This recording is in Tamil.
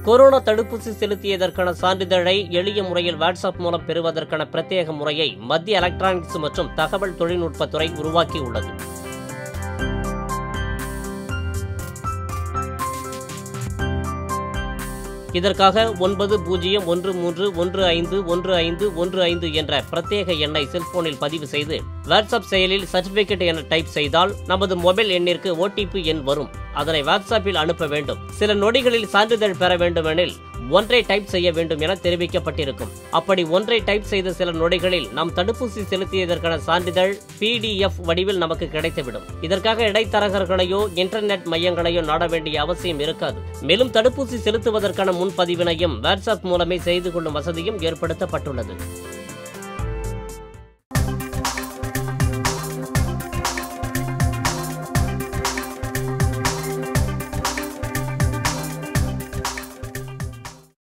கொரோனா தடுப்பூசி செலுத்தியதற்கான சான்றிதழை எளிய முறையில் வாட்ஸ்அப் மூலம் பெறுவதற்கான பிரத்யேக முறையை மத்திய எலக்ட்ரானிக்ஸ் மற்றும் தகவல் தொழில்நுட்பத்துறை உருவாக்கியுள்ளது இதற்காக ஒன்பது பூஜ்ஜியம் ஒன்று மூன்று ஒன்று ஐந்து ஒன்று ஐந்து ஒன்று ஐந்து என்ற பிரத்யேக எண்ணை செல்போனில் பதிவு செய்து வாட்ஸ்அப் செயலில் சர்டிபிகேட் என டைப் செய்தால் நமது மொபைல் எண்ணிற்கு ஓடிபி எண் வரும் அதனை வாட்ஸ்அப்பில் அனுப்ப வேண்டும் சில நொடிகளில் சான்றிதழ் பெற வேண்டுமெனில் ஒன்றை டைப் செய்ய வேண்டும் என தெரிவிக்கப்பட்டிருக்கும் அப்படி ஒன்றை டைப் செய்த சில நொடிகளில் நாம் தடுப்பூசி செலுத்தியதற்கான சான்றிதழ் பிடிஎஃப் வடிவில் நமக்கு கிடைத்துவிடும் இதற்காக இடைத்தரகர்களையோ இன்டர்நெட் மையங்களையோ நாட வேண்டிய அவசியம் இருக்காது மேலும் தடுப்பூசி செலுத்துவதற்கான முன்பதிவினையும் வாட்ஸ்அப் மூலமே செய்து கொள்ளும் வசதியும் ஏற்படுத்தப்பட்டுள்ளது